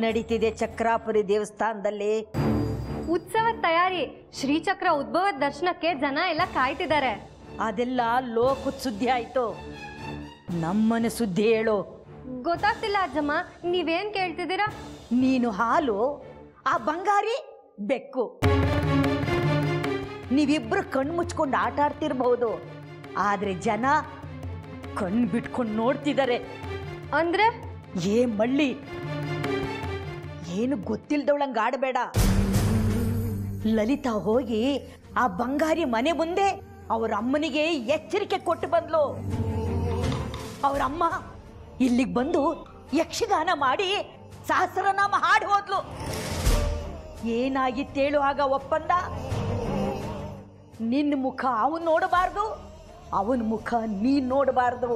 ನಡೀತಿದೆ ಚಕ್ರಾಪುರಿ ದೇವಸ್ಥಾನದಲ್ಲಿ ಉತ್ಸವದ ತಯಾರಿ ಶ್ರೀಚಕ್ರ ಉದ್ಭವದ ದರ್ಶನಕ್ಕೆ ಜನ ಎಲ್ಲ ಕಾಯ್ತಿದ್ದಾರೆ ಅದೆಲ್ಲ ಲೋಕದ ಸುದ್ದಿ ಆಯ್ತು ನಮ್ಮನೆ ಸುದ್ದಿ ಹೇಳು ಗೊತ್ತಾಗ್ತಿಲ್ಲ ಅಜ್ಜಮ್ಮ ನೀವೇನ್ ಕೇಳ್ತಿದ್ದೀರಾ ನೀನು ಹಾಲು ಆ ಬಂಗಾರಿ ಬೆಕ್ಕು ನೀವಿಬ್ರು ಕಣ್ಣು ಮುಚ್ಕೊಂಡು ಆಟ ಆಡ್ತಿರ್ಬಹುದು ಆದ್ರೆ ಜನ ಕಣ್ಣು ಬಿಟ್ಕೊಂಡು ನೋಡ್ತಿದ್ದಾರೆ ಅಂದ್ರೆ ಏ ಮಳ್ಳಿ ಏನು ಗೊತ್ತಿಲ್ದವಳಂಗ ಆಡಬೇಡ ಲಲಿತಾ ಹೋಗಿ ಆ ಬಂಗಾರಿ ಮನೆ ಮುಂದೆ ಅವ್ರ ಅಮ್ಮನಿಗೆ ಎಚ್ಚರಿಕೆ ಕೊಟ್ಟು ಬಂದ್ಲು ಅವ್ರ ಅಮ್ಮ ಇಲ್ಲಿಗೆ ಬಂದು ಯಕ್ಷಗಾನ ಮಾಡಿ ಸಹಸ್ರನಾಮ ಹಾಡಿ ಹೋದ್ಲು ಏನಾಗಿತ್ತೇಳು ಆಗ ಒಪ್ಪಂದ ನಿನ್ನ ಮುಖ ಅವನ್ ನೋಡಬಾರ್ದು ಅವನ ಮುಖ ನೀನ್ ನೋಡಬಾರ್ದು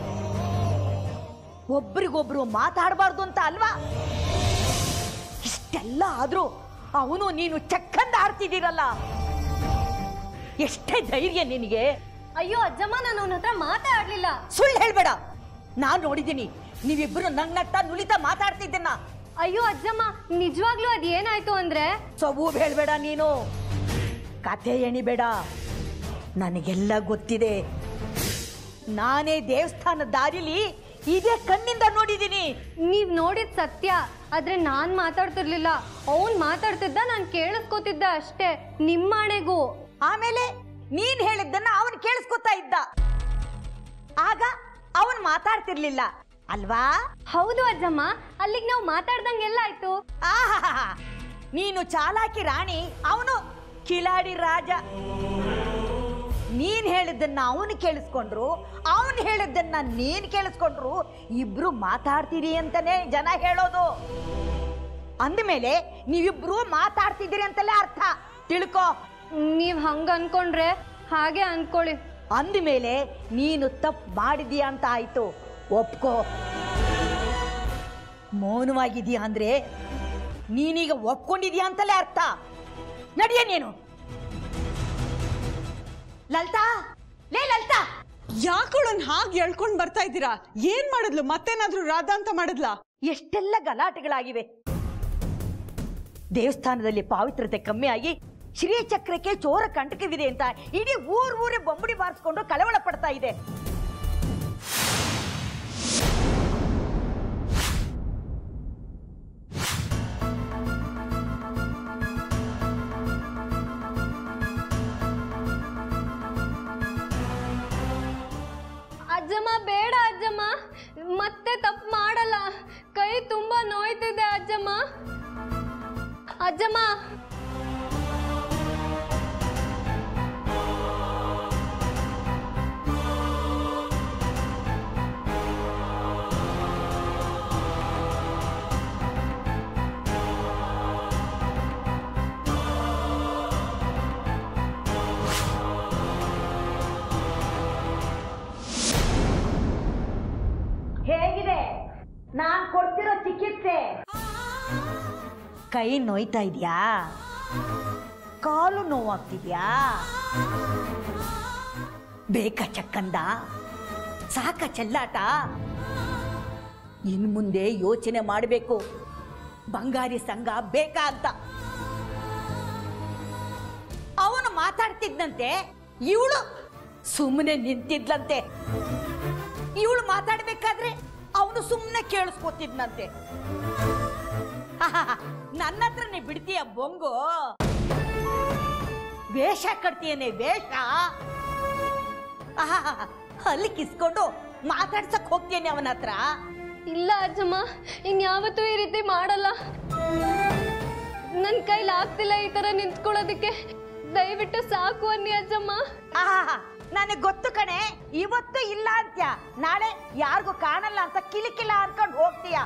ಒಬ್ರಿಗೊಬ್ರು ಮಾತಾಡಬಾರ್ದು ಅಂತ ಅಲ್ವಾ ಇಷ್ಟೆಲ್ಲ ಆದ್ರೂ ಅವನು ನೀನು ಚಕ್ಕಂದ ಆಡ್ತಿದ್ದೀರಲ್ಲ ಎಷ್ಟೇ ಧೈರ್ಯ ನಿನಗೆ ಅಯ್ಯೋ ಅಜ್ಜಮ್ಮ ನಾನು ಅವನ ಹತ್ರ ಮಾತಾಡ್ಲಿಲ್ಲ ಸುಳ್ಳು ಹೇಳ್ಬೇಡ ನಾನ್ ನೋಡಿದ್ದೀನಿ ನೀವಿಬ್ರು ನಗ್ನಗ್ತ ನುಲಿತ ಮಾತಾಡ್ತಿದ್ದನ್ನ ಅಯ್ಯೋ ಅಜ್ಜಮ್ಮ ನಿಜವಾಗ್ಲೂ ಅದ್ ಏನಾಯ್ತು ಅಂದ್ರೆ ಸಬೂ ಹೇಳ್ಬೇಡ ನೀನು ಕತೆ ಎಣಿಬೇಡ ನನಗೆಲ್ಲ ಗೊತ್ತಿದೆ ನಾನೇ ದೇವಸ್ಥಾನ ದಾರಿಲಿ ಇದೇ ಕಣ್ಣಿಂದ ನೋಡಿದ್ದೀನಿ ನೀವ್ ನೋಡಿದ್ ಸತ್ಯ ಆದ್ರೆ ನಾನ್ ಮಾತಾಡ್ತಿರ್ಲಿಲ್ಲ ಅವನ್ ಮಾತಾಡ್ತಿದ್ದ ನಾನ್ ಕೇಳಿಸ್ಕೊತಿದ್ದ ಅಷ್ಟೇ ನಿಮ್ಮಾಣೆಗೂ ಆಮೇಲೆ ನೀನ್ ಹೇಳಿದ್ದನ್ನ ಅವನ್ ಕೇಳಿಸ್ಕೊತಾ ಇದ್ದ ಆಗ ಅವನ್ ಮಾತಾಡ್ತಿರ್ಲಿಲ್ಲ ಅಲ್ವಾ ಹೌದು ಅಜ್ಜಮ್ಮ ಅಲ್ಲಿಗೆ ನಾವು ಮಾತಾಡ್ದಂಗೆಲ್ಲ ಆಯ್ತು ಆಹಾಹಾ ನೀನು ಚಾಲಾಕಿ ರಾಣಿ ಅವನು ಕಿಲಾಡಿ ರಾಜ ನೀನ್ ಹೇಳಿದ್ದನ್ನ ಅವನು ಕೇಳಿಸ್ಕೊಂಡ್ರು ಅವನು ಹೇಳಿದ್ದನ್ನ ನೀನ್ ಕೇಳಿಸ್ಕೊಂಡ್ರು ಇಬ್ರು ಮಾತಾಡ್ತೀರಿ ಅಂತಾನೆ ಜನ ಹೇಳೋದು ಅಂದಮೇಲೆ ನೀವಿಬ್ರು ಮಾತಾಡ್ತಿದ್ದೀರಿ ಅಂತಲೇ ಅರ್ಥ ತಿಳ್ಕೊ ನೀವ್ ಹಂಗ ಅನ್ಕೊಂಡ್ರೆ ಹಾಗೆ ಅನ್ಕೊಳ್ಳಿ ಅಂದಮೇಲೆ ನೀನು ತಪ್ಪು ಮಾಡಿದೀಯ ಅಂತ ಆಯ್ತು ಒಪ್ಕೋ ಮೌನವಾಗಿದೀಯ ಅಂದ್ರೆ ನೀನೀಗ ಒಪ್ಕೊಂಡಿದೀಯ ಅಂತಲೇ ಅರ್ಥ ನಡಿಯ ನೀನು ಲಲಿತಾ ಲೇ ಲಲಿತಾ ಯಾಕೋಳನ್ ಹಾಗೆ ಎಳ್ಕೊಂಡ್ ಬರ್ತಾ ಇದ್ದೀರಾ ಏನ್ ಮಾಡಿದ್ಲು ಮತ್ತೇನಾದ್ರೂ ರಾಧಾ ಅಂತ ಮಾಡಿದ್ಲಾ ಎಷ್ಟೆಲ್ಲ ಗಲಾಟೆಗಳಾಗಿವೆ ದೇವಸ್ಥಾನದಲ್ಲಿ ಪಾವಿತ್ರತೆ ಕಮ್ಮಿ ಆಗಿ ಶ್ರೀಚಕ್ರಕ್ಕೆ ಚೋರ ಕಂಟಕವಿದೆ ಅಂತ ಇಡೀ ಊರ್ ಊರೇ ಬೊಂಬಡಿ ಬಾರಿಸ್ಕೊಂಡು ಕಳವಳ ಪಡ್ತಾ ಇದೆ ಅಜ್ಜಮ್ಮ ಬೇಡ ಅಜ್ಜಮ್ಮ ಮತ್ತೆ ತಪ್ಪು ಮಾಡಲ್ಲ ಕೈ ತುಂಬಾ ನೋಯ್ತಿದೆ ಅಜ್ಜಮ್ಮ ಅಜ್ಜಮ್ಮ ಹೇಗಿದೆ ನಾನ್ ಕೊಡ್ತಿರೋ ಚಿಕಿತ್ಸೆ ಕೈ ನೋಯ್ತಾ ಇದೆಯಾ ಕಾಲು ನೋವಾಗ್ತಿದ್ಯಾ ಬೇಕಾ ಚಕ್ಕಂದ ಸಾಕ ಚೆಲ್ಲಾಟ ಇನ್ ಮುಂದೆ ಯೋಚನೆ ಮಾಡಬೇಕು ಬಂಗಾರಿ ಸಂಘ ಬೇಕಾ ಅಂತ ಅವನು ಮಾತಾಡ್ತಿದ್ದಂತೆ ಇವಳು ಸುಮ್ಮನೆ ನಿಂತಿದ್ಲಂತೆ ಇವಳು ಮಾತಾಡ್ಬೇಕಾದ್ರೆ ಅವನು ಸುಮ್ಮನೆ ಕೇಳಿಸ್ಕೊತಿದ್ನಂತೆ ನನ್ನ ಹತ್ರನೇ ಬಿಡ್ತೀಯ ಬೊಂಗು ವೇಷ ಕಟ್ತೀಯನೆ ವೇಷ ಆಹಾಹಾ, ಅಲ್ಲಿ ಕಿಸ್ಕೊಂಡು ಮಾತಾಡ್ಸಕ್ ಹೋಗ್ತೇನೆ ಅವನ ಹತ್ರ ಇಲ್ಲ ಅಜ್ಜಮ್ಮ ಇನ್ಯಾವತ್ತೂ ಈ ರೀತಿ ಮಾಡಲ್ಲ ನನ್ನ ಕೈಲಿ ಆಗ್ತಿಲ್ಲ ಈ ತರ ನಿಂತ್ಕೊಳ್ಳೋದಕ್ಕೆ ದಯವಿಟ್ಟು ಸಾಕು ಅನ್ನಿ ಅಜ್ಜಮ್ಮ ಆಹಾಹಾ, ನನಗ್ ಗೊತ್ತು ಕಣೆ ಇವತ್ತು ಇಲ್ಲ ಅಂತ್ಯ ನಾಳೆ ಯಾರಿಗೂ ಕಾಣಲ್ಲ ಅಂತ ಕಿಲಿಕಿಲ್ಲ ಅನ್ಕೊಂಡು ಹೋಗ್ತೀಯ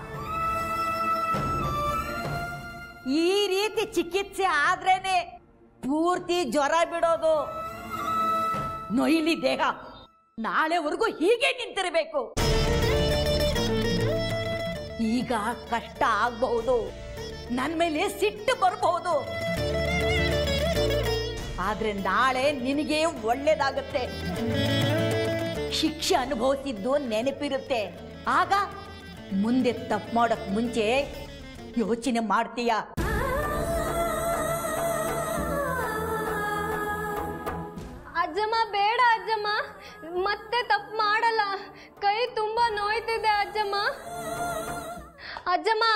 ಈ ರೀತಿ ಚಿಕಿತ್ಸೆ ಆದ್ರೇನೆ ಪೂರ್ತಿ ಜ್ವರ ಬಿಡೋದು ನೊಯ್ಲಿ ದೇಹ ನಾಳೆವರೆಗೂ ಹೀಗೆ ನಿಂತಿರಬೇಕು ಈಗ ಕಷ್ಟ ಆಗ್ಬಹುದು ನನ್ ಮೇಲೆ ಸಿಟ್ಟು ಬರಬಹುದು ಆದ್ರೆ ನಾಳೆ ನಿನಗೆ ಒಳ್ಳೇದಾಗುತ್ತೆ ಶಿಕ್ಷೆ ಅನುಭವಿಸಿದ್ದು ನೆನಪಿರುತ್ತೆ ಆಗ ಮುಂದೆ ತಪ್ಪು ಮಾಡೋಕ್ ಮುಂಚೆ ಯೋಚನೆ ಮಾಡ್ತೀಯಾ ಅಜ್ಜಮ್ಮ ಬೇಡ ಅಜ್ಜಮ್ಮ ಮತ್ತೆ ತಪ್ಪು ಮಾಡಲ್ಲ ಕೈ ತುಂಬಾ ನೋಯ್ತಿದೆ ಅಜ್ಜಮ್ಮ ಅಜ್ಜಮ್ಮ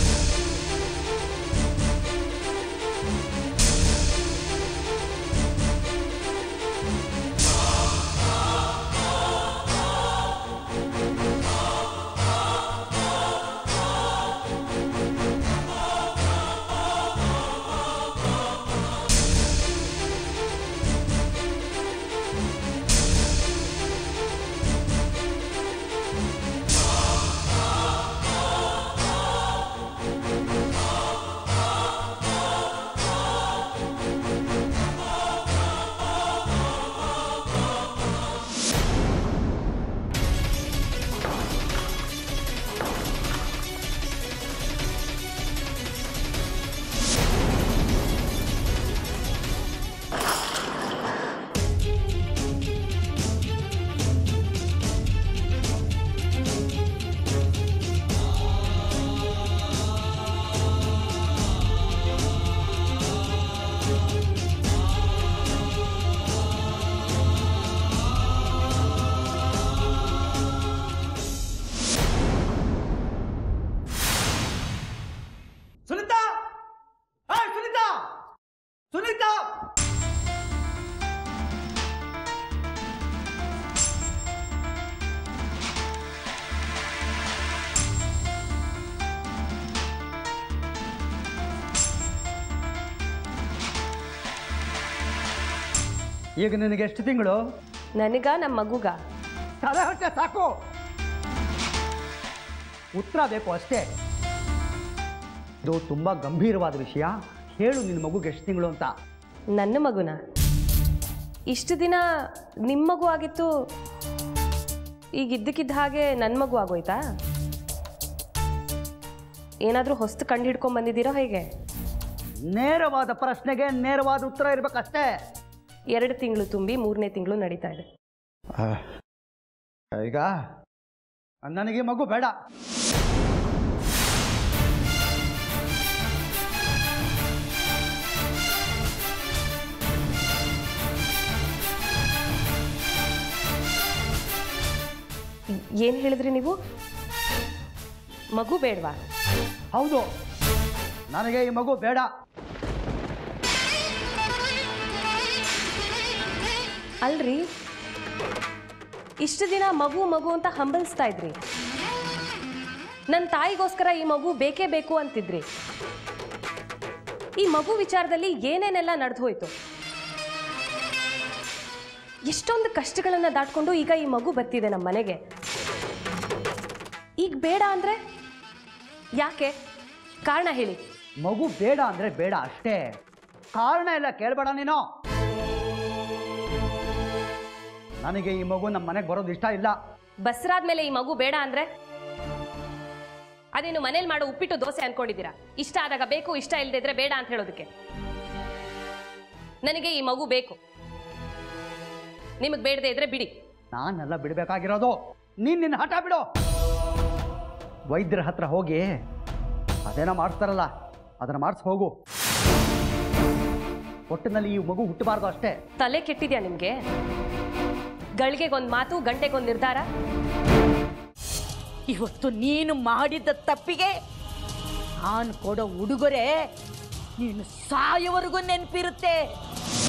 ಸುನೀತಾ ಹಾಯ್ ಸುನೀತಾ ಸುನೀತಾ ಈಗ ನಿನಗೆ ಎಷ್ಟು ತಿಂಗಳು ನನಗ ನಮ್ಮ ಮಗುಗ ತಲೆ ಹೊಟ್ಟೆ ಸಾಕು ಉತ್ತರ ಬೇಕು ಅಷ್ಟೇ ಇದು ತುಂಬ ಗಂಭೀರವಾದ ವಿಷಯ ಹೇಳು ನಿನ್ನ ಮಗುಗೆ ಎಷ್ಟು ತಿಂಗಳು ಅಂತ ನನ್ನ ಮಗುನ ಇಷ್ಟು ದಿನ ನಿಮ್ಮ ಮಗು ಆಗಿತ್ತು ಈಗ ಇದ್ದಕ್ಕಿದ್ದ ಹಾಗೆ ನನ್ನ ಮಗು ಆಗೋಯ್ತಾ ಏನಾದರೂ ಹೊಸ್ತು ಕಂಡು ಹಿಡ್ಕೊಂಡ್ ಬಂದಿದ್ದೀರೋ ಹೇಗೆ ನೇರವಾದ ಪ್ರಶ್ನೆಗೆ ನೇರವಾದ ಉತ್ತರ ಇರಬೇಕಷ್ಟೇ ಎರಡು ತಿಂಗಳು ತುಂಬಿ ಮೂರನೇ ತಿಂಗಳು ನಡೀತಾ ಇದೆ ಈಗ ನನಗೆ ಮಗು ಬೇಡ ಏನು ಹೇಳಿದ್ರಿ ನೀವು ಮಗು ಬೇಡವಾ ಹೌದು ನನಗೆ ಈ ಮಗು ಬೇಡ ಅಲ್ರಿ ಇಷ್ಟು ದಿನ ಮಗು ಮಗು ಅಂತ ಹಂಬಲಿಸ್ತಾ ಇದ್ರಿ ನನ್ನ ತಾಯಿಗೋಸ್ಕರ ಈ ಮಗು ಬೇಕೇ ಬೇಕು ಅಂತಿದ್ರಿ ಈ ಮಗು ವಿಚಾರದಲ್ಲಿ ಏನೇನೆಲ್ಲ ನಡೆದು ಹೋಯ್ತು ಎಷ್ಟೊಂದು ಕಷ್ಟಗಳನ್ನ ದಾಟ್ಕೊಂಡು ಈಗ ಈ ಮಗು ಬರ್ತಿದೆ ನಮ್ಮ ಮನೆಗೆ ಈಗ ಬೇಡ ಅಂದ್ರೆ ಯಾಕೆ ಕಾರಣ ಹೇಳಿ ಮಗು ಬೇಡ ಅಂದ್ರೆ ಬೇಡ ಅಷ್ಟೇ ಕಾರಣ ಎಲ್ಲ ಕೇಳಬೇಡ ನೀನು ನನಗೆ ಈ ಮಗು ನಮ್ಮ ಮನೆಗೆ ಬರೋದು ಇಷ್ಟ ಇಲ್ಲ ಬಸ್ರಾದ್ಮೇಲೆ ಈ ಮಗು ಬೇಡ ಅಂದ್ರೆ ಅದೇನು ಮನೇಲಿ ಮಾಡೋ ಉಪ್ಪಿಟ್ಟು ದೋಸೆ ಅನ್ಕೊಂಡಿದ್ದೀರಾ ಇಷ್ಟ ಆದಾಗ ಬೇಕು ಇಷ್ಟ ಇಲ್ಲದೆ ಇದ್ರೆ ಬೇಡ ಅಂತ ಹೇಳೋದಕ್ಕೆ ನನಗೆ ಈ ಮಗು ಬೇಕು ನಿಮಗೆ ಬೇಡದೆ ಇದ್ರೆ ಬಿಡಿ ನಾನೆಲ್ಲ ಬಿಡಬೇಕಾಗಿರೋದು ನೀನು ನಿನ್ನ ಹಠ ಬಿಡು ವೈದ್ಯರ ಹತ್ರ ಹೋಗಿ ಅದೇನೋ ಮಾಡಿಸ್ತಾರಲ್ಲ ಅದನ್ನು ಮಾಡಿಸ್ ಹೋಗು ಒಟ್ಟಿನಲ್ಲಿ ಈ ಮಗು ಹುಟ್ಟಬಾರ್ದು ಅಷ್ಟೇ ತಲೆ ಕೆಟ್ಟಿದ್ಯಾ ನಿಮ್ಗೆ ಗಳಿಗೆಗೊಂದು ಮಾತು ಗಂಟೆಗೊಂದು ನಿರ್ಧಾರ ಇವತ್ತು ನೀನು ಮಾಡಿದ ತಪ್ಪಿಗೆ ನಾನು ಕೊಡೋ ಉಡುಗೊರೆ ನೀನು ಸಾಯೋವರೆಗೂ ನೆನಪಿರುತ್ತೆ